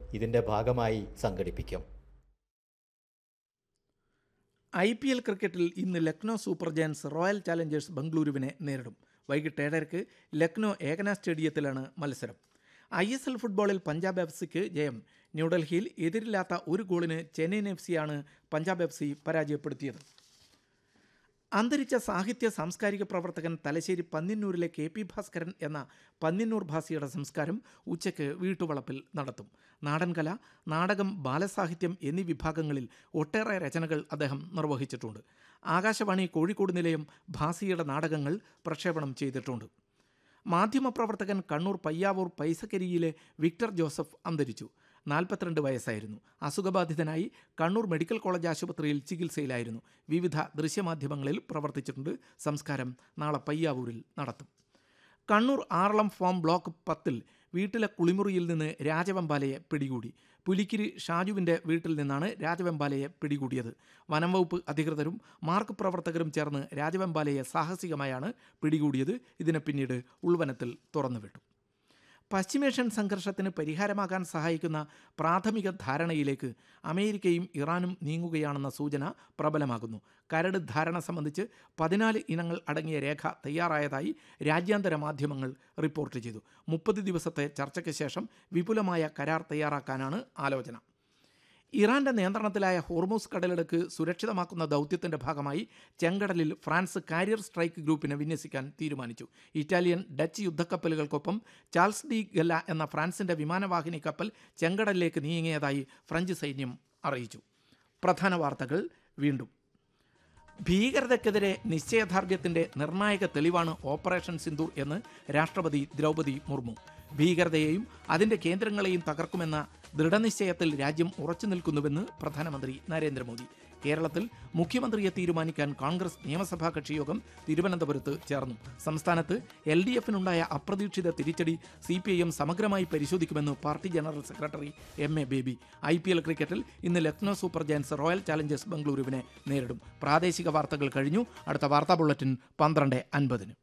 ഇതിന്റെ ഭാഗമായി സംഘടിപ്പിക്കും ഐ പി എൽ ക്രിക്കറ്റിൽ ഇന്ന് Lucknow super giants royal challengers ബംഗളൂരുവിനെ നേരിടും വൈകിട്ട് ഏഴരയ്ക്ക് ലക്നൗ ഏകന സ്റ്റേഡിയത്തിലാണ് മത്സരം ഐ എസ് എൽ ഫുട്ബോളിൽ പഞ്ചാബ് എഫ് സിക്ക് ജയം ന്യൂഡൽഹിയിൽ എതിരില്ലാത്ത ഒരു ഗോളിന് ചെന്നൈയിൻ എഫ് സിയാണ് പഞ്ചാബ് എഫ് സി പരാജയപ്പെടുത്തിയത് അന്തരിച്ച സാഹിത്യ സാംസ്കാരിക പ്രവർത്തകൻ തലശ്ശേരി പന്നിന്നൂരിലെ കെ പി ഭാസ്കരൻ എന്ന പന്നിന്നൂർ ഭാസിയുടെ സംസ്കാരം ഉച്ചയ്ക്ക് വീട്ടുവളപ്പിൽ നടത്തും നാടൻകല നാടകം ബാലസാഹിത്യം എന്നീ വിഭാഗങ്ങളിൽ ഒട്ടേറെ രചനകൾ അദ്ദേഹം നിർവഹിച്ചിട്ടുണ്ട് ആകാശവാണി കോഴിക്കോട് നിലയം ഭാസിയുടെ നാടകങ്ങൾ പ്രക്ഷേപണം ചെയ്തിട്ടുണ്ട് മാധ്യമപ്രവർത്തകൻ കണ്ണൂർ പയ്യാവൂർ പൈസക്കരിയിലെ വിക്ടർ ജോസഫ് അന്തരിച്ചു നാൽപ്പത്തിരണ്ട് വയസ്സായിരുന്നു അസുഖബാധിതനായി കണ്ണൂർ മെഡിക്കൽ കോളേജ് ആശുപത്രിയിൽ ചികിത്സയിലായിരുന്നു വിവിധ ദൃശ്യമാധ്യമങ്ങളിൽ പ്രവർത്തിച്ചിട്ടുണ്ട് സംസ്കാരം നാളെ പയ്യാവൂരിൽ നടത്തും കണ്ണൂർ ആറളം ഫോം ബ്ലോക്ക് പത്തിൽ വീട്ടിലെ കുളിമുറിയിൽ നിന്ന് രാജവെമ്പാലയെ പിടികൂടി പുലിക്കിരി ഷാജുവിൻ്റെ വീട്ടിൽ നിന്നാണ് രാജവെമ്പാലയെ പിടികൂടിയത് വനം വകുപ്പ് അധികൃതരും മാർക്ക് പ്രവർത്തകരും ചേർന്ന് രാജവെമ്പാലയെ സാഹസികമായാണ് പിടികൂടിയത് ഇതിനെ പിന്നീട് ഉൾവനത്തിൽ തുറന്നുവിട്ടു പശ്ചിമേഷ്യൻ സംഘർഷത്തിന് പരിഹാരമാകാൻ സഹായിക്കുന്ന പ്രാഥമിക ധാരണയിലേക്ക് അമേരിക്കയും ഇറാനും നീങ്ങുകയാണെന്ന സൂചന പ്രബലമാകുന്നു കരട് ധാരണ സംബന്ധിച്ച് പതിനാല് ഇനങ്ങൾ അടങ്ങിയ രേഖ തയ്യാറായതായി രാജ്യാന്തര മാധ്യമങ്ങൾ റിപ്പോർട്ട് ചെയ്തു മുപ്പത് ദിവസത്തെ ചർച്ചയ്ക്ക് ശേഷം വിപുലമായ കരാർ തയ്യാറാക്കാനാണ് ആലോചന ഇറാന്റെ നിയന്ത്രണത്തിലായ ഹോർമൂസ് കടലിടുക്ക് സുരക്ഷിതമാക്കുന്ന ദൗത്യത്തിന്റെ ഭാഗമായി ചെങ്കടലിൽ ഫ്രാൻസ് കാരിയർ സ്ട്രൈക്ക് ഗ്രൂപ്പിനെ വിന്യസിക്കാൻ തീരുമാനിച്ചു ഇറ്റാലിയൻ ഡച്ച് യുദ്ധക്കപ്പലുകൾക്കൊപ്പം ചാൾസ് ഡി ഗല്ല എന്ന ഫ്രാൻസിന്റെ വിമാനവാഹിനി കപ്പൽ ചെങ്കടലിലേക്ക് നീങ്ങിയതായി ഫ്രഞ്ച് സൈന്യം അറിയിച്ചു പ്രധാന വാർത്തകൾ വീണ്ടും ഭീകരതയ്ക്കെതിരെ നിശ്ചയദാർഢ്യത്തിന്റെ നിർണായക തെളിവാണ് ഓപ്പറേഷൻ സിന്ദൂർ എന്ന് രാഷ്ട്രപതി ദ്രൗപദി മുർമു ഭീകരതയെയും അതിന്റെ കേന്ദ്രങ്ങളെയും തകർക്കുമെന്ന ദൃഢനിശ്ചയത്തിൽ രാജ്യം ഉറച്ചു നിൽക്കുന്നുവെന്ന് പ്രധാനമന്ത്രി നരേന്ദ്രമോദി കേരളത്തിൽ മുഖ്യമന്ത്രിയെ തീരുമാനിക്കാൻ കോൺഗ്രസ് നിയമസഭാ കക്ഷിയോഗം തിരുവനന്തപുരത്ത് ചേർന്നു സംസ്ഥാനത്ത് എൽ ഡി എഫിനുണ്ടായ അപ്രതീക്ഷിത തിരിച്ചടി സി പി ഐ എം സമഗ്രമായി പരിശോധിക്കുമെന്ന് party general secretary M A Baby I P L ക്രിക്കറ്റിൽ ഇന്ന് Lucknow super giants royal challengers ബംഗളൂരുവിനെ നേരിടും പ്രാദേശിക വാർത്തകൾ കഴിഞ്ഞു അടുത്ത വാർത്താ ബുള്ളറ്റിൻ പന്ത്രണ്ട് അൻപതിന്